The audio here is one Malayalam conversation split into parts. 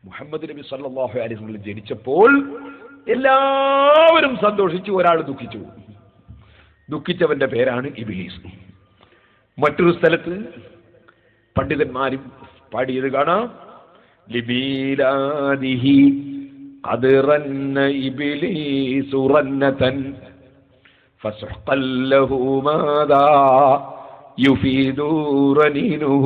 മുഹമ്മദ് നബി സല്ലല്ലാഹു അലൈഹി വസല്ലം ജനിച്ചപ്പോൾ എല്ലാവരും സന്തോഷിച്ചു ഒരാൾ ദുഃഖിച്ചു ദുഃഖിച്ചവന്റെ പേരാണ് ഇബിലീസ് മറ്റൊരു സ്ഥലത്ത് പണ്ഡിതന്മാരും പാടിയത് കാണാം ലിബീലാദിഹി അത് റന്ന ഇബിലീസു റന്നതൻ فسحقا له ماذا يفيد رنينه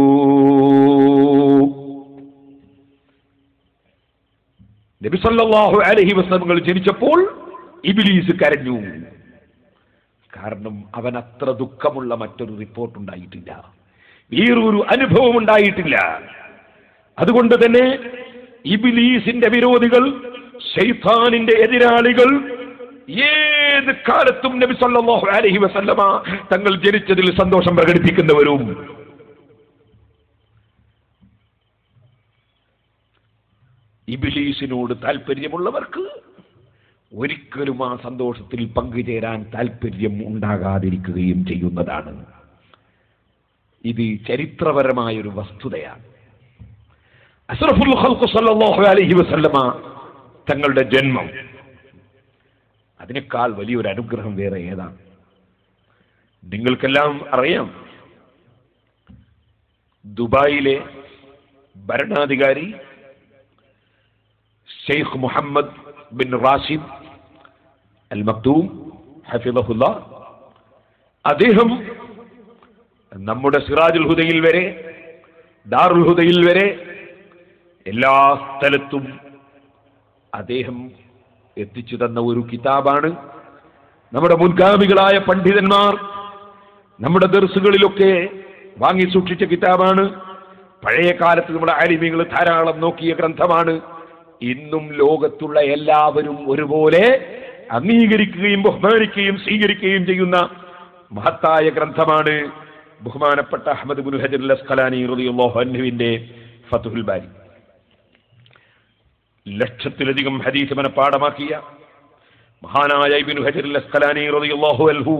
നബി സല്ലല്ലാഹു അലൈഹി വസല്ലമകൾ ജനിച്ചപ്പോൾ ഇബ്ലീസ് കരഞ്ഞു കാരണം അവൻ അത്ര ദുഃഖമുള്ള മറ്റൊരു റിപ്പോർട്ട് ഉണ്ടായിട്ടില്ല വേറൊരു അനുഭവം ഉണ്ടായിട്ടില്ല അതുകൊണ്ട് തന്നെ ഇബിലീസിന്റെ വിരോധികൾ ശൈത്താനിന്റെ എതിരാളികൾ ഏത് കാലത്തും നബി സല്ലല്ലാഹു അലൈഹി വസല്ലമ തങ്ങൾ ജനിച്ചതിൽ സന്തോഷം പ്രകടിപ്പിക്കുന്നവരും ഇബിലീസിനോട് താല്പര്യമുള്ളവർക്ക് ഒരിക്കലും ആ സന്തോഷത്തിൽ പങ്കുചേരാൻ താല്പര്യം ഉണ്ടാകാതിരിക്കുകയും ചെയ്യുന്നതാണ് ഇത് ചരിത്രപരമായൊരു വസ്തുതയാണ് അസ്റഫുൽ ഖൽഖ് സല്ലല്ലാഹു അലൈഹി വസല്ലമ തങ്ങളുടെ ജന്മം അതിനേക്കാൾ വലിയൊരു അനുഗ്രഹം വേറെ ഏതാണ് നിങ്ങൾക്കെല്ലാം അറിയാം ദുബായിലെ ഭരണാധികാരി Sheikh Mohammed bin Rashid Al Maktoum ഹഫിദഹുല്ല അദ്ദേഹം നമ്മുടെ സിറാജുൽ ഹുദയിൽ വരെ ദാറുൽ ഹുദയിൽ വരെ എല്ലാ സ്ഥലത്തും അദ്ദേഹം എത്തിച്ചു തന്ന ഒരു കിതാബാണ് നമ്മുടെ മുൻഗാമികളായ പണ്ഡിതന്മാർ നമ്മുടെ ദർസുകളിലൊക്കെ വാങ്ങി സൂക്ഷിച്ച കിതാബാണ് പഴയ കാലത്ത് നമ്മുടെ ആലിമ്യങ്ങൾ ധാരാളം നോക്കിയ ഗ്രന്ഥമാണ് ഇന്നും ലോകത്തുള്ള എല്ലാവരും ഒരുപോലെ അംഗീകരിക്കുകയും ബഹുമാനിക്കുകയും സ്വീകരിക്കുകയും ചെയ്യുന്ന മഹത്തായ ഗ്രന്ഥമാണ് ബഹുമാനപ്പെട്ട അഹമ്മദ് ബുൽ ഹജർ അസ്ഖലാനി റളിയല്ലാഹു അൻഹുവിന്റെ ഫതുഹുൽ ബാരി ലക്ഷത്തിലധികം ഹദീസ് മനഃപ്പാടമാക്കിയ മഹാനായ ഇബ്നു ഹജർ അസ്ഖലാനി റളിയല്ലാഹു അൻഹു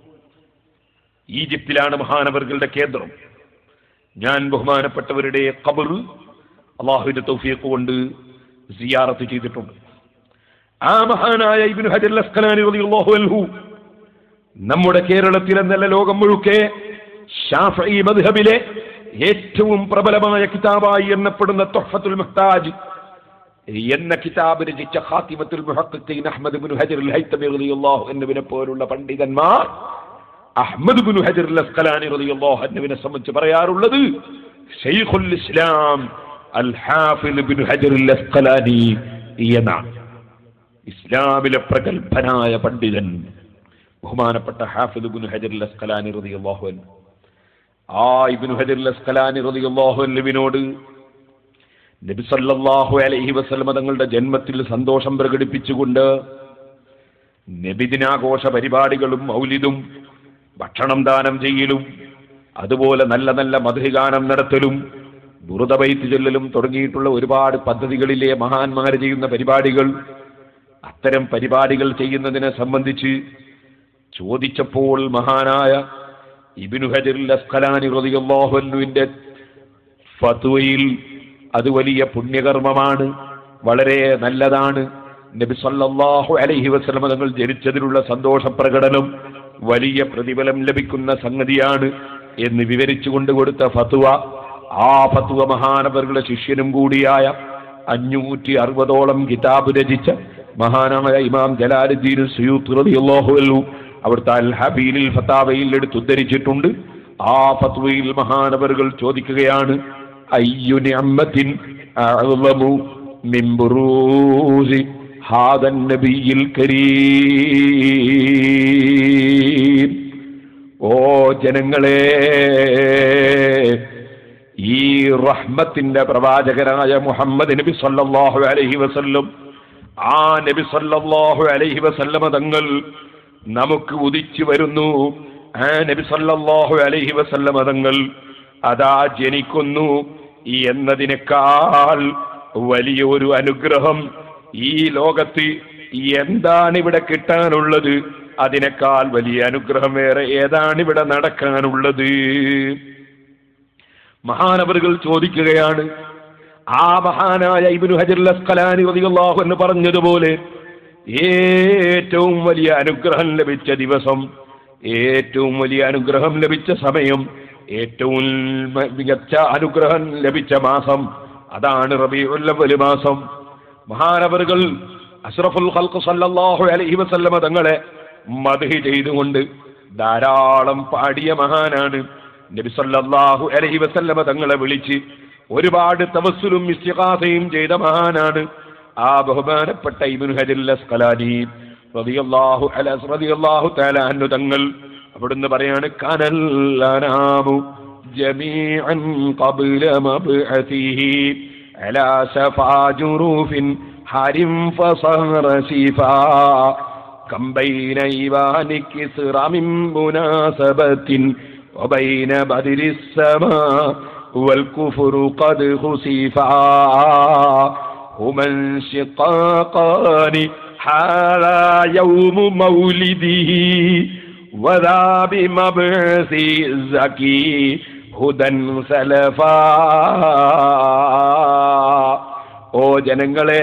ഈജിപ്തിലാണ് മഹാനവറുകളുടെ കേന്ദ്രം ഞാൻ ബഹുമാനപ്പെട്ടവരുടെ ഖബർ അള്ളാഹുവിന്റെ തൗഫീഖ് കൊണ്ട് സിയാറത്ത് ചെയ്തിട്ടുണ്ട് ആ മഹാനായ ഇബ്നു ഹജർ അസ്ഖലാനി റളിയല്ലാഹു അൻഹു നമ്മുടെ കേരളത്തിൽ എന്നല്ല ലോകം മുഴുക്കെ ഷാഫി മദ്ഹബിലെ ഏറ്റവും പ്രബലമായ കിതാബായി എണ്ണപ്പെടുന്ന തൊഹഫത്തുൽ മുഹ്താജ് എന്ന കിതാബ് രചിച്ച ഖാത്തിമത്തുൽ മുഹഖഖീൻ Ahmad ibn Hajar al Haytami റളിയല്ലാഹു അൻഹുവിനെ പോലുള്ള പണ്ഡിതന്മാർ Ahmad ibn Hajar al Asqalani റളിയല്ലാഹു അൻഹുവിനെ സംബന്ധിച്ച് പറയാറുള്ളത് ഷെയ്ഖുൽ ഇസ്ലാം അൽ ഹാഫിദ് ഇബ്നു ഹജർ അൽ അസ്ഖലാനി എന്നാണ് ഇസ്ലാമിലെ പ്രഗത്ഭനായ പണ്ഡിതൻ ബഹുമാനപ്പെട്ട ഹാഫിദ് ഇബ്നു ഹജർ അൽ അസ്ഖലാനി റളിയല്ലാഹു അൻഹു ആ ഇബ്നു ഹജർ അൽ അസ്ഖലാനി റളിയല്ലാഹു അൻഹുവിനോട് നബി സല്ലല്ലാഹു അലൈഹി വസല്ലമ തങ്ങളുടെ ജന്മത്തിൽ സന്തോഷം പ്രകടിപ്പിച്ചുകൊണ്ട് നബിദിനാഘോഷ പരിപാടികളും മൗലിദും ഭക്ഷണം ദാനം ചെയ്യലും അതുപോലെ നല്ല നല്ല മധുഗാനം നടത്തലും ദുർദബൈത്ത് ചെല്ലലും തുടങ്ങിയിട്ടുള്ള ഒരുപാട് പദ്ധതികളിലെ മഹാന്മാർ ചെയ്യുന്ന പരിപാടികൾ അത്തരം പരിപാടികൾ ചെയ്യുന്നതിനെ സംബന്ധിച്ച് ചോദിച്ചപ്പോൾ മഹാനായ ഇബിനു ഹജറുൽ അസ്ഖലാനി റളിയല്ലാഹു അൻഹുവിന്റെ ഫത്വയിൽ അത് വലിയ പുണ്യകർമ്മമാണ് വളരെ നല്ലതാണ് നബി സല്ലല്ലാഹു അലൈഹി വസല്ലമ തങ്ങൾ ജനിച്ചതിലുള്ള സന്തോഷ പ്രകടനം വലിയ പ്രതിഫലം ലഭിക്കുന്ന സംഗതിയാണ് എന്ന് വിവരിച്ചുകൊണ്ട് കൊടുത്ത ഫത്വ ആ ഫത്വ മഹാനവരുടെ ശിഷ്യനും കൂടിയായ അഞ്ഞൂറ്റി അറുപതോളം കിതാബ് രചിച്ച മഹാനായ ഇമാം ജലാലുദ്ദീൻ സുയൂത്ത് റളിയല്ലാഹു അൻഹു അവിടുത്തെ അൽ ഹബീലിൽ ഫത്താവയിൽ എടുത്തുദ്ധരിച്ചിട്ടുണ്ട് ആ ഫത്വയിൽ മഹാനവറുകൾ ചോദിക്കുകയാണ് അയ്യു നിഅമ്മത്തിൻ അഅ്ളമു മിൻ ബുറൂസി ഹാദൻ നബിയിൽ കരീം ഓ ജനങ്ങളെ ഈ റഹ്മത്തിന്റെ പ്രവാചകനായ മുഹമ്മദ് നബി സല്ലല്ലാഹു അലൈഹി വസല്ലം ആ നബി സല്ലല്ലാഹു അലൈഹി വസല്ലമ തങ്ങൾ നമുക്ക് ഉദിച്ചു വരുന്നു ആ നബി സല്ലല്ലാഹു അലൈഹി വസല്ലമ തങ്ങൾ അതാ ജനിക്കുന്നു എന്നതിനേക്കാൾ വലിയൊരു അനുഗ്രഹം ഈ ലോകത്ത് എന്താണ് ഇവിടെ കിട്ടാനുള്ളത് അതിനേക്കാൾ വലിയ അനുഗ്രഹം വേറെ ഏതാണ് ഇവിടെ നടക്കാനുള്ളത് മഹാനവറുകൾ ചോദിക്കുകയാണ് ആ മഹാനായ ഇബ്നു ഹജർ അസ്കലാനി റളിയല്ലാഹു എന്ന് പറഞ്ഞതുപോലെ ഏറ്റവും വലിയ അനുഗ്രഹം ലഭിച്ച ദിവസം ഏറ്റവും വലിയ അനുഗ്രഹം ലഭിച്ച സമയം ഏറ്റവും മ- മികച്ച അനുഗ്രഹം ലഭിച്ച മാസം അതാണ് റബീഉൽ അവ്വൽ മാസം മഹാനവറുകൾ അഷ്റഫുൽ ഖൽഖ് സല്ലല്ലാഹു അലൈഹി വസല്ലമ തങ്ങളെ മദ്ഹ് ചെയ്തുകൊണ്ട് ധാരാളം പാടിയ മഹാനാണ് നബി സല്ലല്ലാഹു അലൈഹി വസല്ലമ തങ്ങളെ വിളിച്ച് ഒരുപാട് തവസ്സുലും ഇസ്തിഗാസയും ചെയ്ത മഹാനാണ് ആ ബഹുമാനപ്പെട്ട ഇബ്നു ഹജറുൽ അസ്ഖലാനി റളിയല്ലാഹു അല റളിയല്ലാഹു തആല അൻഹു തങ്ങൾ അവിടുന്ന് പറയാണ് കനല്ലനാമു ജമീഅൻ ഖബ്ല മബ്അതിഹി അലാ സഫാ ജുറൂഫിൻ ഹരിം ഫസഹറ ശിഫാ كم بين إيوان كسرى من مناسبة وبين بدر السماء والكفر قد خسفا هما انشقاقان هذا يوم مولده وذا بمبعث الزكي هدى سلفا ഓ ജനങ്ങളെ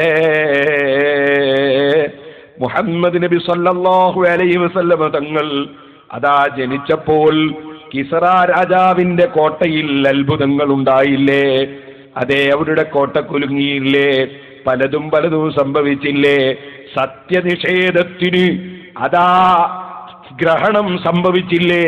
മുഹമ്മദ് നബി സല്ലല്ലാഹു അലൈഹി വസല്ലമ തങ്ങൾ അതാ ജനിച്ചപ്പോൾ കിസറ രാജാവിന്റെ കോട്ടയിൽ അത്ഭുതങ്ങൾ ഉണ്ടായില്ലേ അതെ അവരുടെ കോട്ട കുലുങ്ങിയില്ലേ പലതും പലതും സംഭവിച്ചില്ലേ സത്യനിഷേധത്തിന് അതാ ഗ്രഹണം സംഭവിച്ചില്ലേ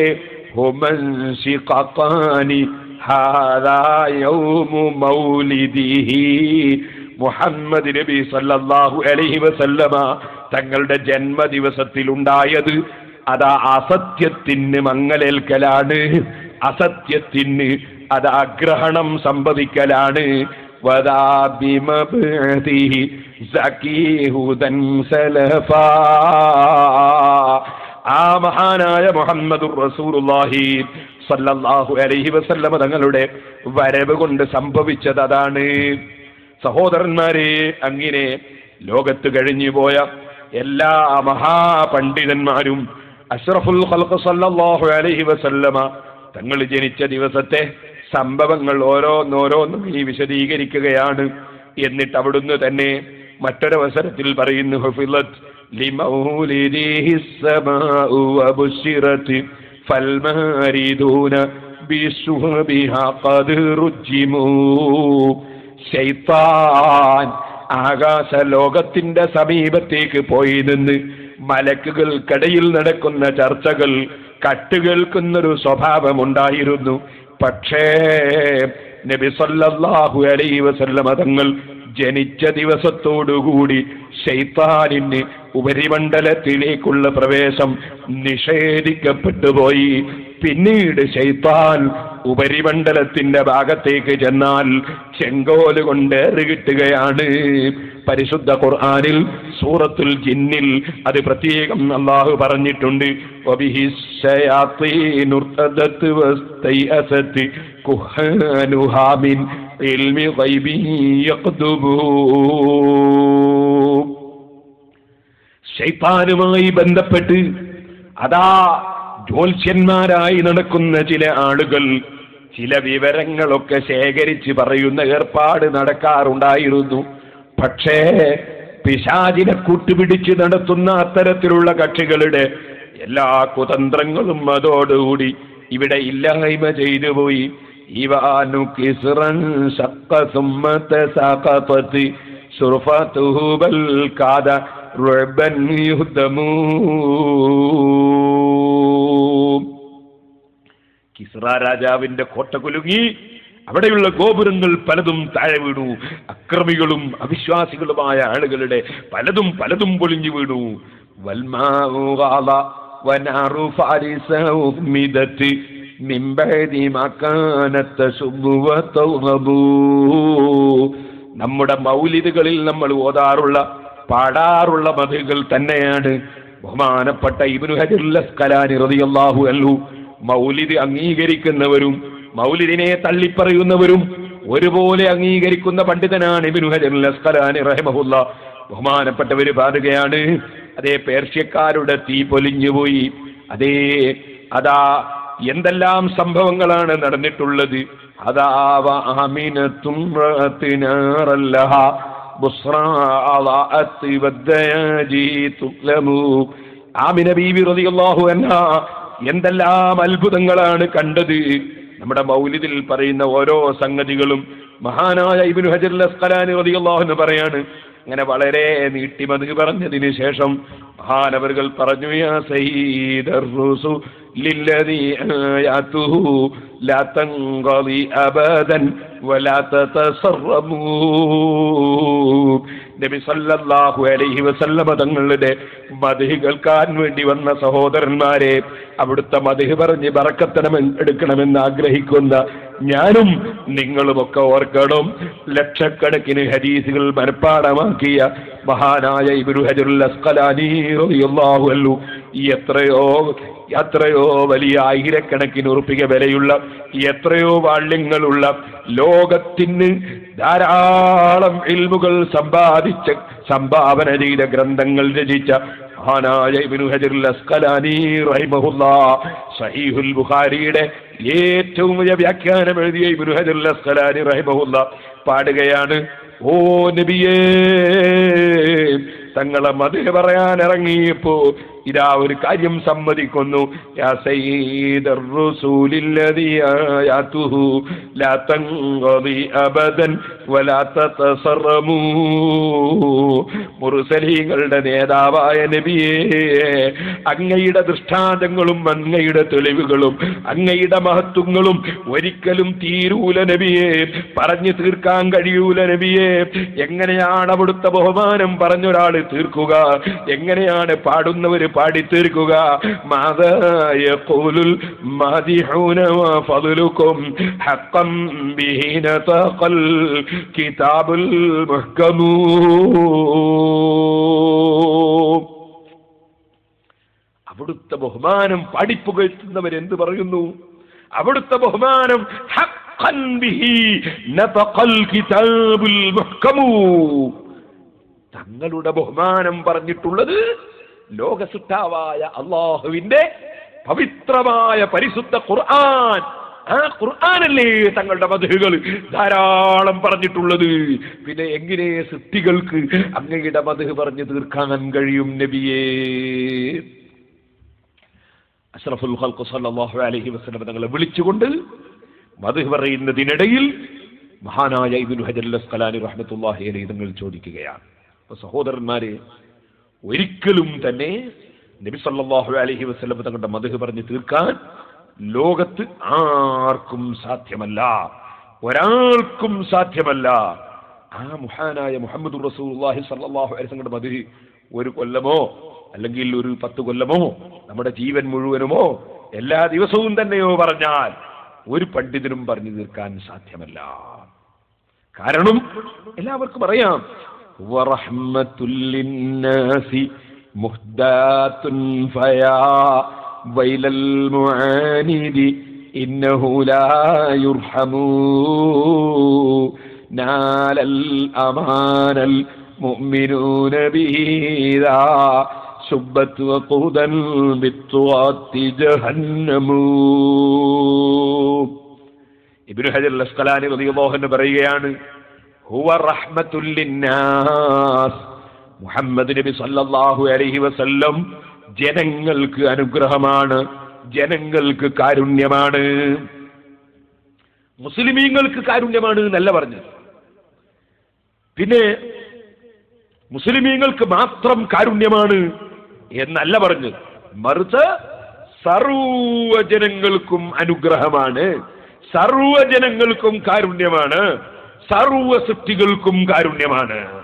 ഹുമൻഷിഖാനി ഹാദാ യൗമു മൗലിദിഹി മുഹമ്മദ് നബി സല്ലല്ലാഹു അലൈഹി വസല്ലമ തങ്ങളുടെ ജന്മദിവസത്തിൽ ഉണ്ടായത് അതാ അസത്യത്തിന് മങ്ങലേൽക്കലാണ് അസത്യത്തിന് അത് ആഗ്രഹണം സംഭവിക്കലാണ് വദാ ബിമബ്അദിഹി സകീഹുദൻ സലഫാ ആ മഹാനായ മുഹമ്മദുർ റസൂലുള്ളാഹി സല്ലല്ലാഹു അലൈഹി വസല്ലമ തങ്ങളുടെ വരവ് കൊണ്ട് സംഭവിച്ചത് അതാണ് സഹോദരന്മാരെ അങ്ങനെ ലോകത്ത് കഴിഞ്ഞു പോയ എല്ലാ മഹാപണ്ഡിതന്മാരും അഷ്റഫുൽ ഖൽഖ് സല്ലല്ലാഹു അലൈഹി വസല്ലമ തങ്ങൾ ജനിച്ച ദിവസത്തെ സംഭവങ്ങൾ ഓരോന്നോരോന്നും ഈ വിശദീകരിക്കുകയാണ് എന്നിട്ട് അവിടുന്ന് തന്നെ മറ്റൊരവസരത്തിൽ പറയുന്നു ഹുഫിലത് ലിമൗലിദിഹി السماء وبشرت فالماردون بشهبها قد رجموا ശൈത്താൻ ആകാശ ലോകത്തിന്റെ സമീപത്തേക്ക് പോയി നിന്ന് മലക്കുകൾക്കിടയിൽ നടക്കുന്ന ചർച്ചകൾ കട്ടുകേൾക്കുന്നൊരു സ്വഭാവമുണ്ടായിരുന്നു പക്ഷേ നബി സല്ലല്ലാഹു അലൈഹി വസല്ലമ തങ്ങൾ ജനിച്ച ദിവസത്തോടുകൂടി ഷെയ്ത്താനിന് ഉപരിമണ്ഡലത്തിലേക്കുള്ള പ്രവേശം നിഷേധിക്കപ്പെട്ടു പോയി പിന്നീട് ഷെയ്ത്താൻ ഉപരിമണ്ഡലത്തിന്റെ ഭാഗത്തേക്ക് ചെന്നാൽ ചെങ്കോല് കൊണ്ട് എറികിട്ടുകയാണ് പരിശുദ്ധ ഖുർആനിൽ സൂറത്തുൽ ജിന്നിൽ അത് പ്രത്യേകം അള്ളാഹു പറഞ്ഞിട്ടുണ്ട് വബിഹി ശയാത്തീനു ഇർതദത് വസ്തൈഅസത് കുഹാനുഹാ മിൻ ഇൽമി ഗൈബി യഖ്ദുബൂ ശൈത്താനുമായി ബന്ധപ്പെട്ട് അതാ ജ്യോത്സ്യന്മാരായി നടക്കുന്ന ചില ആളുകൾ ചില വിവരങ്ങളൊക്കെ ശേഖരിച്ച് പറയുന്ന ഏർപ്പാട് നടക്കാറുണ്ടായിരുന്നു പക്ഷേ പിശാചിനെ കൂട്ടുപിടിച്ച് നടത്തുന്ന അത്തരത്തിലുള്ള കക്ഷികളുടെ എല്ലാ കുതന്ത്രങ്ങളും അതോടുകൂടി ഇവിടെ ഇല്ലായ്മ ചെയ്തു പോയി ഇവാനു കിസ്റൻ ശക്ക സുമ്മത്തെ സാഖത്ത് സുർഫത്തുഹു ബൽ കാദ റുഅബൻ യുഹ്ദമൂ കിസ്റ രാജാവിന്റെ കോട്ട കുലുങ്ങി അവിടെയുള്ള ഗോപുരങ്ങൾ പലതും താഴെ വീണു അക്രമികളും അവിശ്വാസികളുമായ ആളുകളുടെ പലതും പലതും പൊളിഞ്ഞു വീണു വൽമാഉ ഗാള വനാറു ഫാരിസ ഉമ്മിദത്ത് من بعد ما كانت تشب وتوهبو നമ്മുടെ മൗലിദുകളിൽ നമ്മൾ ഓതാറുള്ള പാടാറുള്ള മതകൾ തന്നെയാണ് ബഹുമാനപ്പെട്ട ഇബ്നു ഹജറുൽ അസ്കലാനി റളിയല്ലാഹു അൻഹു മൗലിദ് അംഗീകരിക്കുന്നവരും മൗലിദിനെ തള്ളിപ്പറയുന്നവരും ഒരുപോലെ അംഗീകരിക്കുന്ന പണ്ഡിതനാണ് ഇബ്നു ഹജറുൽ അസ്കലാനി റഹിമഹുല്ല ബഹുമാനപ്പെട്ടവര് പാടുകയാണ് അതേ പേർഷ്യക്കാരുടെ തീ പൊലിഞ്ഞുപോയി അതേ അതാ എന്തെല്ലാം സംഭവങ്ങളാണ് നടന്നിട്ടുള്ളത് هذا وآمنة امرأة نارا لها بصرى أضاءت والدياجي تظلم ആമിന ബീബി റളിയല്ലാഹു അൻഹ എന്തെല്ലാം അത്ഭുതങ്ങളാണ് കണ്ടത് നമ്മുടെ മൗലിദിൽ പറയുന്ന ഓരോ സംഗതികളും മഹാനായ ഇബ്നു ഹജർ അസ്ഖലാനി റളിയല്ലാഹു എന്ന് പറയാണ് അങ്ങനെ വളരെ നീട്ടിമതി പറഞ്ഞതിന് ശേഷം മഹാനവറുകൾ പറഞ്ഞു യാ സയ്യിദർ ലില്ലദീ ആയാതുഹു ലാ തൻഖളി അബദൻ വലാ തതസറമൂ നബി സല്ലല്ലാഹു അലൈഹി വസല്ലമ തങ്ങളുടെ മദ്ഹ് കേൾക്കാൻ വേണ്ടി വന്ന സഹോദരന്മാരെ അവിടുത്തെ മദ്ഹ് പറഞ്ഞ് ബറക്കത്തനം എടുക്കണമെന്ന് ആഗ്രഹിക്കുന്ന ഞാനും നിങ്ങളുമൊക്കെ ഓർക്കണം ലക്ഷക്കണക്കിന് ഹദീസുകൾ മനഃപ്പാടമാക്കിയ മഹാനായ ഇബ്നു ഹജറുൽ അസ്ഖലാനി റളിയല്ലാഹു അൻഹു എത്രയോ എത്രയോ വലിയ ആയിരക്കണക്കിന് ഉറുപ്പിക വിലയുള്ള എത്രയോ വാള്യങ്ങളുള്ള ലോകത്തിന് ധാരാളം ഇൽമുകൾ സമ്പാദിച്ച സംഭാവന ചെയ്ത ഗ്രന്ഥങ്ങൾ രചിച്ച മഹാനായ ഇബ്നു ഹജറുൽ അസ്ഖലാനി റഹിമഹുല്ലാ സഹീഹുൽ ബുഖാരിയുടെ ഏറ്റവും വലിയ വ്യാഖ്യാനം എഴുതിയ ഇബ്നു ഹജറുൽ അസ്ഖലാനി റഹിമഹുല്ല പാടുകയാണ് ഓ നബിയേ തങ്ങളെ മതിൽ പറയാൻ ഇറങ്ങിയപ്പോ ഇതാ ഒരു കാര്യം സമ്മതിക്കുന്നു യാ സയ്യിദർ റസൂലില്ലദീ ആയാതുഹു ലാ തൻഖദി അബദൻ വലാ തതസറമൂ മുർസലീങ്ങളുടെ നേതാവായ നബിയേ അങ്ങയുടെ ദൃഷ്ടാന്തങ്ങളും അങ്ങയുടെ തെളിവുകളും അങ്ങയുടെ മഹത്വങ്ങളും ഒരിക്കലും തീരൂല നബിയെ പറഞ്ഞു തീർക്കാൻ കഴിയൂല നബിയെ എങ്ങനെയാണ് അവിടുത്തെ ബഹുമാനം പറഞ്ഞൊരാള് തീർക്കുക എങ്ങനെയാണ് പാടുന്നവര് പാടി തീർക്കുക മാതായ ഖൂലുൽ മാദിഹൂന വഫضلكم حقا به نطق الكتاب المحكم അവിടുത്തെ ബഹുമാനം പാടിപ്പുകഴ്ത്തുന്നവർ എന്ത് പറയുന്നു അവിടുത്തെ ബഹുമാനം ഹഖ്ഖൻ ബിഹി നതഖൽ കിതാബുൽ മുഹ്കമു തങ്ങളുടെ ബഹുമാനം പറഞ്ഞിട്ടുള്ളത് ലോകസുട്ടാവായ അള്ളാഹുവിന്റെ പവിത്രമായ പരിശുദ്ധ ഖുർആൻ ആ ഖുർആനല്ലേ തങ്ങളുടെ മധുകൾ ധാരാളം പറഞ്ഞിട്ടുള്ളത് പിന്നെ എങ്ങനെ സൃഷ്ടികൾക്ക് അങ്ങയുടെ മധു പറഞ്ഞു തീർക്കാൻ കഴിയും നബിയേ അഷ്റഫുൽ ഖൽഖ് സല്ലല്ലാഹു അലൈഹി വസല്ലം തങ്ങളെ വിളിച്ചുകൊണ്ട് മധു പറയുന്നതിനിടയിൽ മഹാനായ ഇബ്നു ഹജർ അസ്ഖലാനി റഹ്മത്തുള്ളാഹി അലൈഹി തങ്ങൾ ചോദിക്കുകയാണ് അപ്പൊ സഹോദരന്മാരെ ഒരിക്കലും തന്നെ നബി സല്ലല്ലാഹു അലൈഹി വസല്ലം തങ്ങളുടെ മധു പറഞ്ഞു തീർക്കാൻ ലോകത്ത് ആർക്കും സാധ്യമല്ല ഒരാൾക്കും സാധ്യമല്ല ആ മുഹാനായ മുഹമ്മദ് റസൂലുള്ളാഹി സല്ലല്ലാഹു അലൈഹി വസല്ലം മധു ഒരു കൊല്ലമോ അല്ലെങ്കിൽ ഒരു പത്ത് കൊല്ലമോ നമ്മുടെ ജീവൻ മുഴുവനുമോ എല്ലാ ദിവസവും തന്നെയോ പറഞ്ഞാൽ ഒരു പണ്ഡിതനും പറഞ്ഞു തീർക്കാൻ സാധ്യമല്ല കാരണം എല്ലാവർക്കും അറിയാം ورحمة للناس مهداة فيا ويل المعاند إنه لا يرحم نال الأمان المؤمنون به ذا سبت وقودا بالطغاة جهنم ابن حجر الاسقلاني رضي الله عنه പറയുകയാണ് ഹുവ റഹ്മത്തുല്ലിന്നാസ് മുഹമ്മദ് നബി സല്ലല്ലാഹു അലൈഹി വസല്ലം ജനങ്ങൾക്ക് അനുഗ്രഹമാണ് ജനങ്ങൾക്ക് കാരുണ്യമാണ് മുസ്ലിമീങ്ങൾക്ക് കാരുണ്യമാണ് എന്നല്ല പറഞ്ഞത് പിന്നെ മുസ്ലിമീങ്ങൾക്ക് മാത്രം കാരുണ്യമാണ് എന്നല്ല പറഞ്ഞത് മറിച്ച് സർവജനങ്ങൾക്കും അനുഗ്രഹമാണ് സർവജനങ്ങൾക്കും കാരുണ്യമാണ് സർവ സൃഷ്ടികൾക്കും കാരുണ്യമാണ്